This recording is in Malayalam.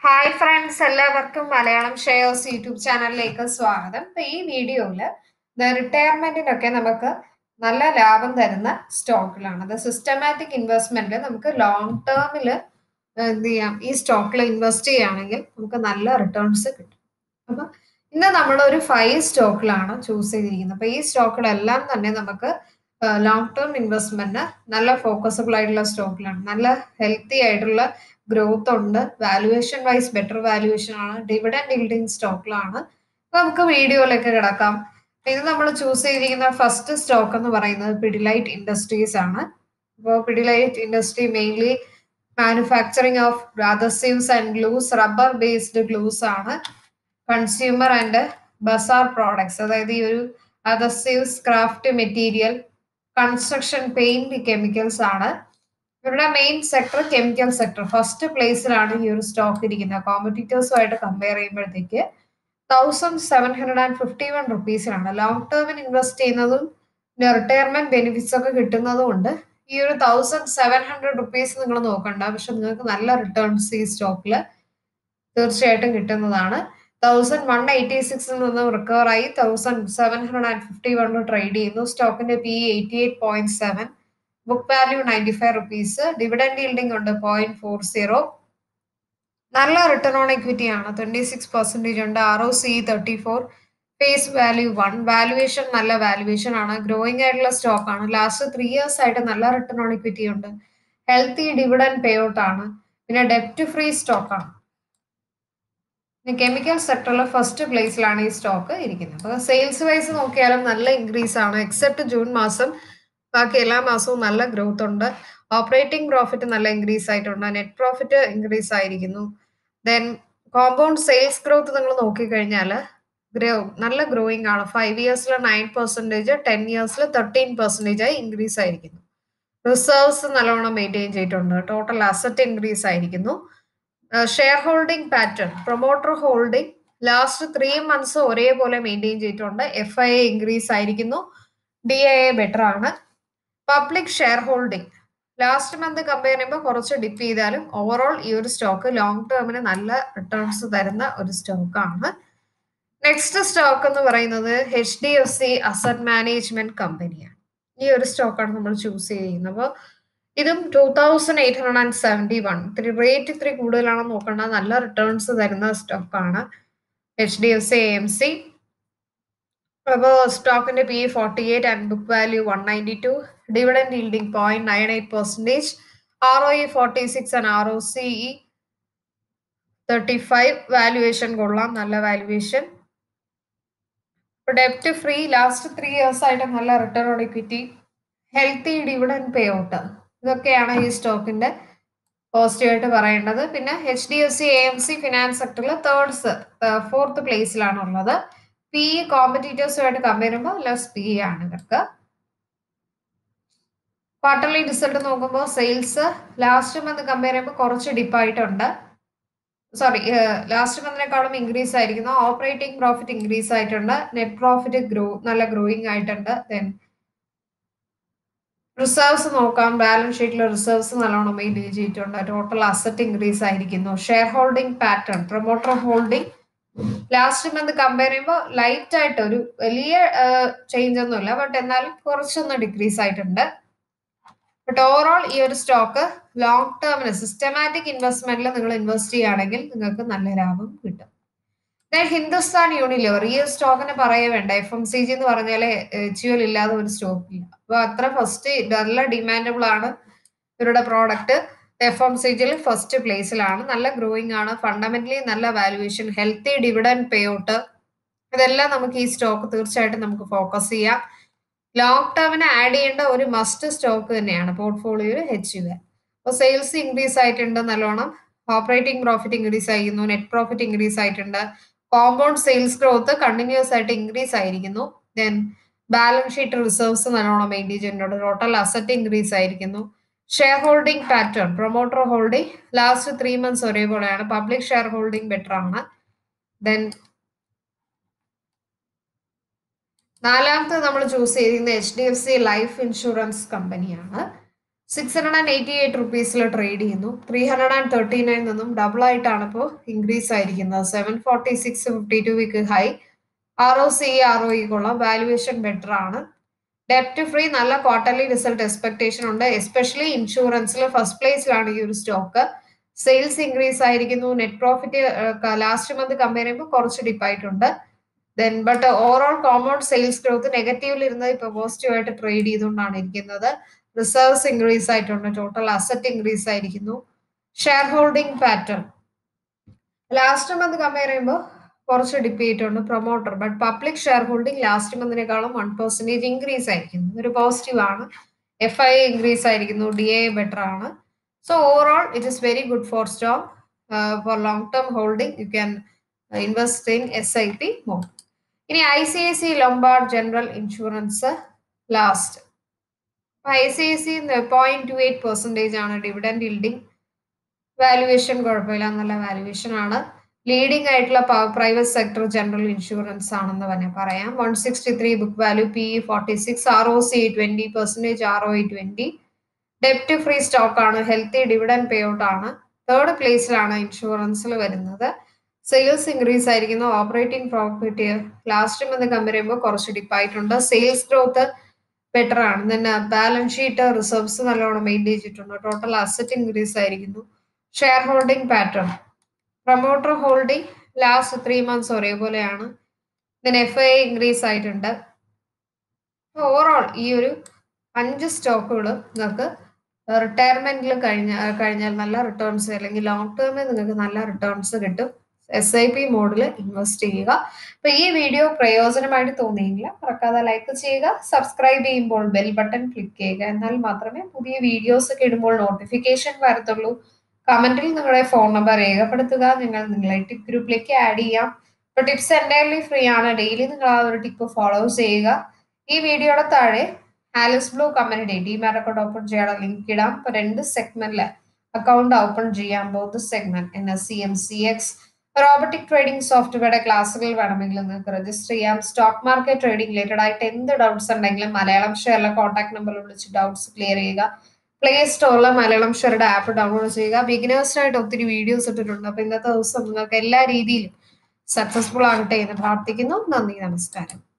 ഹായ് ഫ്രണ്ട്സ് എല്ലാവർക്കും മലയാളം ഷെയർസ് യൂട്യൂബ് ചാനലിലേക്ക് സ്വാഗതം ഇപ്പൊ ഈ വീഡിയോയില് റിട്ടയർമെന്റിനൊക്കെ നമുക്ക് നല്ല ലാഭം തരുന്ന സ്റ്റോക്കിലാണ് അത് സിസ്റ്റമാറ്റിക് ഇൻവെസ്റ്റ്മെന്റ് നമുക്ക് ലോങ് ടേമിൽ എന്ത് ചെയ്യാം ഈ സ്റ്റോക്കിൽ ഇൻവെസ്റ്റ് ചെയ്യുകയാണെങ്കിൽ നമുക്ക് നല്ല റിട്ടേൺസ് കിട്ടും അപ്പൊ ഇന്ന് നമ്മൾ ഒരു ഫൈവ് സ്റ്റോക്കിലാണ് ചൂസ് ചെയ്തിരിക്കുന്നത് അപ്പൊ ഈ സ്റ്റോക്കുകളെല്ലാം തന്നെ നമുക്ക് ലോങ് ടേം ഇൻവെസ്റ്റ്മെന്റ് നല്ല ഫോക്കസബിൾ ആയിട്ടുള്ള സ്റ്റോക്കിലാണ് നല്ല ഹെൽത്തി ആയിട്ടുള്ള ഗ്രോത്ത് ഉണ്ട് വാലുവേഷൻ വൈസ് ബെറ്റർ വാലുവേഷൻ ആണ് ഡിവിഡൻഡ് ഇൽഡിങ് സ്റ്റോക്കിലാണ് അപ്പൊ നമുക്ക് വീഡിയോയിലേക്ക് കിടക്കാം ഇത് നമ്മൾ ചൂസ് ചെയ്തിരിക്കുന്ന ഫസ്റ്റ് സ്റ്റോക്ക് എന്ന് പറയുന്നത് പിഡിലൈറ്റ് ഇൻഡസ്ട്രീസ് ആണ് അപ്പോൾ Pidilite industry mainly manufacturing of adhesives and glues rubber based glues ആണ് കൺസ്യൂമർ ആൻഡ് ബസാർ പ്രോഡക്ട്സ് അതായത് ഈ ഒരു adhesives craft material construction paint chemicals ആണ് ഇവരുടെ main sector chemical sector first പ്ലേസിലാണ് ഈ ഒരു സ്റ്റോക്ക് ഇരിക്കുന്നത് കോമ്പറ്റീറ്റേഴ്സുമായിട്ട് കമ്പയർ ചെയ്യുമ്പോഴത്തേക്ക് thousand seven hundred and fifty one റുപ്പീസിലാണ് ലോങ് ടേമിന് ഇൻവെസ്റ്റ് ചെയ്യുന്നതും റിട്ടയർമെന്റ് ബെനിഫിറ്റ്സ് ഒക്കെ കിട്ടുന്നതും ഉണ്ട് ഈ ഒരു തൗസൻഡ് സെവൻ ഹൺഡ്രഡ് റുപ്പീസ് നിങ്ങൾ നോക്കണ്ട പക്ഷെ നിങ്ങൾക്ക് നല്ല റിട്ടേൺസ് ഈ സ്റ്റോക്കിൽ തീർച്ചയായിട്ടും കിട്ടുന്നതാണ് തൗസൻഡ് വൺ എയ്റ്റി സിക്സിൽ നിന്ന് റിക്കവർ ആയി thousand seven hundred and fifty വണ്ണിൽ ട്രേഡ് ചെയ്യുന്നു സ്റ്റോക്കിന്റെ P eighty eight point seven book value ninety five rupees dividend yielding ഉണ്ട് പോയിന്റ് ഫോർ സീറോ നല്ല റിട്ടേൺ ഓൺ ഇക്വിറ്റി ആണ് ട്വന്റി സിക്സ് പെർസെന്റേജ് ഉണ്ട് R O C thirty four face value one valuation നല്ല വാലുവേഷൻ ആണ് ഗ്രോയിങ് ആയിട്ടുള്ള സ്റ്റോക്ക് ആണ് ലാസ്റ്റ് ത്രീ ഇയേഴ്സ് ആയിട്ട് നല്ല റിട്ടേൺ ഓൺ ഇക്വിറ്റി ഉണ്ട് ഹെൽത്തി ഡിവിഡൻഡ് പേ ഔട്ട് ആണ് പിന്നെ ഡെപ്റ്റ് ഫ്രീ സ്റ്റോക്ക് ആണ് കെമിക്കൽ സെക്ടറിൽ ഫസ്റ്റ് പ്ലേസിലാണ് ഈ സ്റ്റോക്ക് ഇരിക്കുന്നത് അപ്പോൾ സെയിൽസ് വൈസ് നോക്കിയാലും നല്ല ഇൻക്രീസ് ആണ് എക്സെപ്റ്റ് ജൂൺ മാസം ബാക്കി എല്ലാ മാസവും നല്ല ഗ്രോത്ത് ഉണ്ട് ഓപ്പറേറ്റിംഗ് പ്രോഫിറ്റ് നല്ല ഇൻക്രീസ് ആയിട്ടുണ്ട് നെറ്റ് പ്രോഫിറ്റ് ഇൻക്രീസ് ആയിരിക്കുന്നു ദെൻ കോമ്പൗണ്ട് സെയിൽസ് ഗ്രോത്ത് നിങ്ങൾ നോക്കിക്കഴിഞ്ഞാൽ ഗ്രോ നല്ല ഗ്രോയിങ് ആണ് ഫൈവ് ഇയേഴ്സിൽ നയൻ പെർസെൻറ്റേജ് ടെൻ ഇയേഴ്സിൽ തേർട്ടീൻ പെർസെൻറ്റേജ് ആയി ഇൻക്രീസ് ആയിരിക്കുന്നു റിസർവ്സ് നല്ലോണം മെയിൻറ്റെയിൻ ചെയ്തിട്ടുണ്ട് ടോട്ടൽ അസറ്റ് ഇൻക്രീസ് ആയിരിക്കുന്നു share holding pattern promoter holding last three months ഒരേപോലെ മെയിൻറ്റെയിൻ ചെയ്തിട്ടുണ്ട് എഫ് ഐ എ ഇൻക്രീസ് ആയിരിക്കുന്നു ഡി ഐ എ ബെറ്റർ ആണ് public share holding last month compare ചെയ്യുമ്പോൾ കുറച്ച് ഡിപ്പ് ചെയ്താലും ഓവറോൾ ഈ ഒരു സ്റ്റോക്ക് ലോങ് ടേമിന് നല്ല റിട്ടേൺസ് തരുന്ന ഒരു സ്റ്റോക്കാണ് നെക്സ്റ്റ് സ്റ്റോക്ക് എന്ന് പറയുന്നത് H D F C asset management കമ്പനിയാണ് ഈ ഒരു സ്റ്റോക്കാണ് നമ്മൾ ചൂസ് ചെയ്യുന്നത് അപ്പോൾ ഇതും two thousand eight hundred and seventy one ഇത്തിരി റേറ്റ് ഇത്തിരി കൂടുതലാണെന്ന് നോക്കേണ്ട നല്ല റിട്ടേൺസ് തരുന്ന സ്റ്റോക്കാണ് H D F C A M C അപ്പോൾ സ്റ്റോക്കിന്റെ P forty eight and book value one ninety two dividend yielding point nine eight percentage R O E forty six and R O C E thirty five valuation കൊള്ളാം നല്ല വാല്യുവേഷൻ ഡെപ്റ്റ് ഫ്രീ ലാസ്റ്റ് ത്രീ ഇയേഴ്സ് ആയിട്ട് നല്ല return on equity healthy dividend pay out ഇതൊക്കെയാണ് ഈ സ്റ്റോക്കിന്റെ പോസിറ്റീവ് ആയിട്ട് പറയേണ്ടത് പിന്നെ H D F C A M C finance സെക്ടറിൽ തേർഡ് ഫോർത്ത് പ്ലേസിലാണ് ഉള്ളത് പി കോമ്പറ്റീറ്റേഴ്സുമായിട്ട് കമ്പയർ ചെയ്യുമ്പോൾ ലെസ് പി ആണ് ഇവർക്ക് ക്വാർട്ടർലി റിസൾട്ട് നോക്കുമ്പോൾ സെയിൽസ് ലാസ്റ്റ് മന്ത് കമ്പയർ ചെയ്യുമ്പോൾ കുറച്ച് ഡിപ്പായിട്ടുണ്ട് സോറി ലാസ്റ്റ് മന്തിനേക്കാളും ഇൻക്രീസ് ആയിരിക്കുന്നു ഓപ്പറേറ്റിംഗ് പ്രോഫിറ്റ് ഇൻക്രീസ് ആയിട്ടുണ്ട് നെറ്റ് പ്രോഫിറ്റ് ഗ്രോ നല്ല ഗ്രോയിങ് ആയിട്ടുണ്ട് ദെൻ റിസർവ്സ് നോക്കാം ബാലൻസ് ഷീറ്റിൽ റിസർവ്സ് നല്ലോണം മെയിൻറ്റെയിൻ ചെയ്തിട്ടുണ്ട് ടോട്ടൽ അസറ്റ് ഇൻക്രീസ് ആയിരിക്കുന്നു share holding pattern promoter holding last month compare ചെയ്യുമ്പോൾ ലൈറ്റ് ആയിട്ട് ഒരു വലിയ ചേഞ്ച് ഒന്നുമില്ല ബട്ട് എന്നാലും കുറച്ചൊന്ന് ഡിക്രീസ് ആയിട്ടുണ്ട് ബട്ട് ഓവറോൾ ഈ ഒരു സ്റ്റോക്ക് ലോങ് ടേമിന് സിസ്റ്റമാറ്റിക് ഇൻവെസ്റ്റ്മെന്റിൽ നിങ്ങൾ ഇൻവെസ്റ്റ് ചെയ്യുകയാണെങ്കിൽ നിങ്ങൾക്ക് നല്ല ലാഭം കിട്ടും ഹിന്ദുസ്ഥാൻ യൂണിലിവർ ഈ സ്റ്റോക്കിന് പറയേ വേണ്ട എഫ് എം സി ജി എന്ന് പറഞ്ഞാൽ എച്ചുവൽ ഇല്ലാതെ ഒരു സ്റ്റോക്ക് ഇല്ല അപ്പൊ അത്ര ഫസ്റ്റ് നല്ല ഡിമാൻഡബിൾ ആണ് ഇവരുടെ പ്രോഡക്റ്റ് എഫ് എം സി ജിയിൽ ഫസ്റ്റ് പ്ലേസിലാണ് നല്ല ഗ്രോയിങ് ആണ് ഫണ്ടമെന്റലി നല്ല valuation healthy dividend pay out ഇതെല്ലാം നമുക്ക് ഈ സ്റ്റോക്ക് തീർച്ചയായിട്ടും നമുക്ക് ഫോക്കസ് ചെയ്യാം ലോങ് ടേമിന് ആഡ് ചെയ്യേണ്ട ഒരു മസ്റ്റ് സ്റ്റോക്ക് തന്നെയാണ് പോർട്ട്ഫോളിയോയിൽ എച്ച് യു അപ്പോൾ സെയിൽസ് ഇൻക്രീസ് ആയിട്ടുണ്ട് നല്ലോണം ഓപ്പറേറ്റിംഗ് പ്രോഫിറ്റ് ഇൻക്രീസ് ആയിരിക്കുന്നു നെറ്റ് പ്രോഫിറ്റ് ഇൻക്രീസ് ആയിട്ടുണ്ട് കോമ്പൗണ്ട് സെയിൽസ് ഗ്രോത്ത് കണ്ടിന്യൂസ് ആയിട്ട് ഇൻക്രീസ് ആയിരിക്കുന്നു ദെൻ ബാലൻസ് ഷീറ്റ് റിസർവ്സ് നല്ലോണം മെയിൻറ്റെയിൻ ചെയ്യുന്നുണ്ട് ടോട്ടൽ അസറ്റ് ഇൻക്രീസ് ആയിരിക്കുന്നു share holding pattern promoter holding last three months ഒരേപോലെയാണ് പബ്ലിക് ഷെയർ ഹോൾഡിംഗ് ബെറ്റർ ആണ് ദെൻ നാലാമത്തെ നമ്മൾ ചൂസ് ചെയ്തിരുന്ന H D F C life insurance കമ്പനിയാണ് six hundred and eighty eight റുപ്പീസിൽ trade ചെയ്യുന്നു three hundred and thirty nine നിന്നും ഡബിൾ ആയിട്ടാണ് ഇപ്പോൾ ഇൻക്രീസ് ആയിരിക്കുന്നത് seven forty six fifty two week high R O C R O കൊള്ളാം വാല്യുവേഷൻ ബെറ്റർ ആണ് ഡെപ്റ്റ് ഫ്രീ നല്ല ക്വാർട്ടർലി റിസൾട്ട് എക്സ്പെക്ടേഷൻ ഉണ്ട് എസ്പെഷ്യലി ഇൻഷുറൻസിൽ ഫസ്റ്റ് പ്ലേസിലാണ് ഈ ഒരു സ്റ്റോക്ക് സെയിൽസ് ഇൻക്രീസ് ആയിരിക്കുന്നു net profit last month compare ചെയ്യുമ്പോൾ കുറച്ച് ഡിപ്പായിട്ടുണ്ട് then but overall compound sales growth നെഗറ്റീവിൽ ഇരുന്നത് ഇപ്പൊ പോസിറ്റീവ് ആയിട്ട് ട്രേഡ് ചെയ്തുകൊണ്ടാണ് ഇരിക്കുന്നത് റിസർവ്സ് ഇൻക്രീസ് ആയിട്ടുണ്ട് ടോട്ടൽ അസറ്റ് ഇൻക്രീസ് ആയിരിക്കുന്നു share holding pattern last month compare ചെയ്യുമ്പോൾ കുറച്ച് ഡിപ്പ് ചെയ്തിട്ടുണ്ട് promoter but public share holding last മന്തിനേക്കാളും വൺ പെർസെൻറ്റേജ് ഇൻക്രീസ് ആയിരിക്കുന്നു ഒരു പോസിറ്റീവ് ആണ് എഫ് ഐ ഇൻക്രീസ് ആയിരിക്കുന്നു ഡി എ ബെറ്റർ ആണ് so overall it is very good for stock for long term holding you can invest in S I P more ഇനി I C I C Lombard general insurance last I C I C point two eight percentage ആണ് ഡിവിഡൻഡ് ഇൽഡിംഗ് വാല്യുവേഷൻ കുഴപ്പമില്ല നല്ല വാല്യുവേഷൻ ആണ് ലീഡിംഗ് ആയിട്ടുള്ള പ്രൈവറ്റ് സെക്ടർ ജനറൽ ഇൻഷുറൻസ് ആണെന്ന് തന്നെ പറയാം one sixty three book value P E forty six R O C twenty percentage R O E twenty ഡെപ്റ്റ് ഫ്രീ സ്റ്റോക്ക് ആണ് ഹെൽത്തി ഡിവിഡൻ പേ ഔട്ട് ആണ് തേർഡ് പ്ലേസിലാണ് ഇൻഷുറൻസിൽ വരുന്നത് സെയിൽസ് ഇൻക്രീസ് ആയിരിക്കുന്നു operating profit last month compare ചെയ്യുമ്പോൾ കുറച്ച് ഡിപ്പായിട്ടുണ്ട് സെയിൽസ് ഗ്രോത്ത് ബെറ്റർ ആണ് then ബാലൻസ് ഷീറ്റ് റിസർവ്സ് നല്ലോണം മെയിൻറ്റെയിൻ ചെയ്തിട്ടുണ്ട് ടോട്ടൽ അസറ്റ് ഇൻക്രീസ് ആയിരിക്കുന്നു share holding pattern promoter holding last three months ഒരേപോലെയാണ് ദെൻ എഫ് ഐ ഇൻക്രീസ് ആയിട്ടുണ്ട് ഓവറോൾ ഈ ഒരു അഞ്ച് സ്റ്റോക്കുകൾ നിങ്ങൾക്ക് റിട്ടയർമെന്റിൽ കഴിഞ്ഞ കഴിഞ്ഞാൽ നല്ല റിട്ടേൺസ് അല്ലെങ്കിൽ ലോങ് ടേമിൽ നിങ്ങൾക്ക് നല്ല റിട്ടേൺസ് കിട്ടും എസ് ഐ പി മോഡിൽ ഇൻവെസ്റ്റ് ചെയ്യുക അപ്പൊ ഈ വീഡിയോ പ്രയോജനമായിട്ട് തോന്നിയെങ്കിൽ മറക്കാതെ ലൈക്ക് ചെയ്യുക സബ്സ്ക്രൈബ് ചെയ്യുമ്പോൾ ബെൽ ബട്ടൺ ക്ലിക്ക് ചെയ്യുക എന്നാൽ മാത്രമേ പുതിയ വീഡിയോസ് ഒക്കെ ഇടുമ്പോൾ നോട്ടിഫിക്കേഷൻ വരത്തുള്ളൂ കമന്റിൽ നിങ്ങളുടെ ഫോൺ നമ്പർ രേഖപ്പെടുത്തുക നിങ്ങൾ നിങ്ങളെ ടിപ്പ് ഗ്രൂപ്പിലേക്ക് ആഡ് ചെയ്യാം ഇപ്പൊ ടിപ്സ് എൻ്റയർലി ഫ്രീ ആണ് ഡെയിലി നിങ്ങൾ ആ ഒരു ടിപ്പ് ഫോളോ ചെയ്യുക ഈ വീഡിയോയുടെ താഴെ ആലിസ് ബ്ലൂ കമ്പനിയുടെ ഡിമാറ്റ് അക്കൗണ്ട് ഓപ്പൺ ചെയ്യാനുള്ള ലിങ്ക് ഇടാം ഇപ്പൊ രണ്ട് സെഗ്മെന്റില് അക്കൗണ്ട് ഓപ്പൺ ചെയ്യാൻ both segment N S C M C X robotic trading സോഫ്റ്റ്വെയറുടെ ക്ലാസ്സുകൾ വേണമെങ്കിൽ നിങ്ങൾക്ക് രജിസ്റ്റർ ചെയ്യാം സ്റ്റോക്ക് മാർക്കറ്റ് ട്രേഡിംഗ് റിലേറ്റഡ് ആയിട്ട് എന്ത് ഡൗട്ട്സ് ഉണ്ടെങ്കിലും മലയാളം ഷെയറിലെ കോൺടാക്ട് നമ്പറിൽ വിളിച്ച് ഡൗട്ട്സ് ക്ലിയർ ചെയ്യുക പ്ലേ സ്റ്റോറിൽ മലയാളം ഷെയറുടെ ആപ്പ് ഡൗൺലോഡ് ചെയ്യുക ബിഗിനേഴ്സിനായിട്ട് ഒത്തിരി വീഡിയോസ് ഇട്ടിട്ടുണ്ട് അപ്പൊ ഇന്നത്തെ ദിവസം നിങ്ങൾക്ക് എല്ലാ രീതിയിലും സക്സസ്ഫുൾ ആകട്ടെ എന്ന് പ്രാർത്ഥിക്കുന്നു നന്ദി നമസ്കാരം